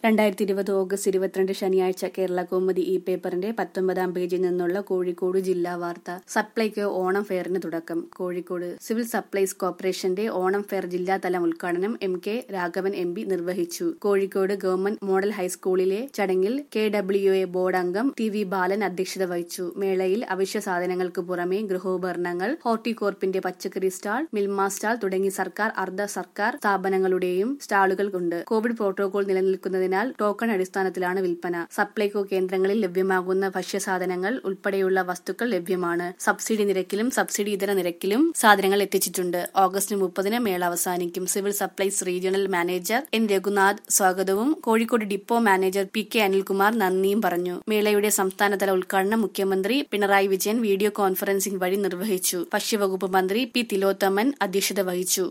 രണ്ടായിരത്തി ഇരുപത് ഓഗസ്റ്റ് ഇരുപത്തിരണ്ട് ശനിയാഴ്ച കേരള കൗമുദി ഈ പേപ്പറിന്റെ പത്തൊമ്പതാം പേജിൽ നിന്നുള്ള കോഴിക്കോട് ജില്ലാ വാർത്ത സപ്ലൈകോ ഓണം ഫെയറിന് തുടക്കം കോഴിക്കോട് സിവിൽ സപ്ലൈസ് കോർപ്പറേഷന്റെ ഓണം ഫെയർ ജില്ലാതല ഉദ്ഘാടനം M K Raghavan M P നിർവഹിച്ചു കോഴിക്കോട് ഗവൺമെന്റ് മോഡൽ ഹൈസ്കൂളിലെ ചടങ്ങിൽ കെ ഡബ്ല്യു എ ബോർഡ് അംഗം ടി വി ബാലൻ അധ്യക്ഷത വഹിച്ചു മേളയിൽ അവശ്യ സാധനങ്ങൾക്ക് പുറമെ ഗൃഹോപകരണങ്ങൾ ഹോർട്ടികോർപ്പിന്റെ പച്ചക്കറി സ്റ്റാൾ മിൽമ സ്റ്റാൾ തുടങ്ങി സർക്കാർ അർദ്ധ സർക്കാർ സ്ഥാപനങ്ങളുടെയും സ്റ്റാളുകൾ ഉണ്ട് കോവിഡ് പ്രോട്ടോകോൾ നിലനിൽക്കുന്നതിനാൽ ടോക്കൺ അടിസ്ഥാനത്തിലാണ് വിൽപ്പന സപ്ലൈകോ കേന്ദ്രങ്ങളിൽ ലഭ്യമാകുന്ന ഭക്ഷ്യസാധനങ്ങൾ ഉൾപ്പെടെയുള്ള വസ്തുക്കൾ ലഭ്യമാണ് സബ്സിഡി നിരക്കിലും സബ്സിഡി ഇതര നിരക്കിലും സാധനങ്ങൾ എത്തിച്ചിട്ടുണ്ട് ഓഗസ്റ്റ് മുപ്പതിന് മേള അവസാനിക്കും civil supplies regional manager N Raghunath സ്വാഗതവും Kozhikode depot manager P K Anilkumar നന്ദിയും പറഞ്ഞു മേളയുടെ സംസ്ഥാനതല ഉദ്ഘാടനം മുഖ്യമന്ത്രി പിണറായി വിജയൻ വീഡിയോ കോൺഫറൻസിംഗ് വഴി നിർവഹിച്ചു ഭക്ഷ്യവകുപ്പ് മന്ത്രി പി തിലോത്തമൻ അധ്യക്ഷത വഹിച്ചു